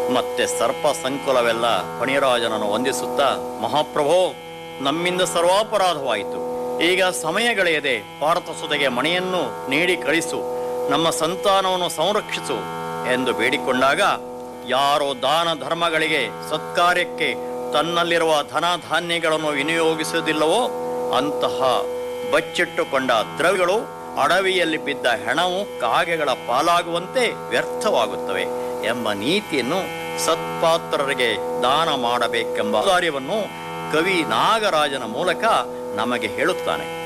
ಮತ್ತೆ ಸರ್ಪ ಸಂಕುಲವೆಲ್ಲ ಫಣಿರಾಜನನ್ನು ವಂದಿಸುತ್ತಾ ಮಹಾಪ್ರಭೋ ನಮ್ಮಿಂದ ಸರ್ವಾಪರಾಧವಾಯಿತು ಈಗ ಸಮಯಗಳೆಯದೆ ಭಾರತ ಸುತೆಗೆ ಮಣಿಯನ್ನು ನೀಡಿ ಕಳಿಸು ನಮ್ಮ ಸಂತಾನವನ್ನು ಸಂರಕ್ಷಿಸು ಎಂದು ಬೇಡಿಕೊಂಡಾಗ ಯಾರೋ ದಾನ ಧರ್ಮಗಳಿಗೆ ಸತ್ಕಾರ್ಯಕ್ಕೆ ತನ್ನಲ್ಲಿರುವ ಧನ ಧಾನ್ಯಗಳನ್ನು ವಿನಿಯೋಗಿಸುವುದಿಲ್ಲವೋ ಅಂತಹ ಬಚ್ಚಿಟ್ಟುಕೊಂಡ ದ್ರವ್ಯಗಳು ಅಡವಿಯಲ್ಲಿ ಬಿದ್ದ ಹೆಣವು ಕಾಗೆಗಳ ಪಾಲಾಗುವಂತೆ ವ್ಯರ್ಥವಾಗುತ್ತವೆ ಎಂಬ ನೀತಿಯನ್ನು ಸತ್ಪಾತ್ರರಿಗೆ ದಾನ ಮಾಡಬೇಕೆಂಬ ಕಾರ್ಯವನ್ನು ಕವಿ ನಾಗರಾಜನ ಮೂಲಕ ನಮಗೆ ಹೇಳುತ್ತಾನೆ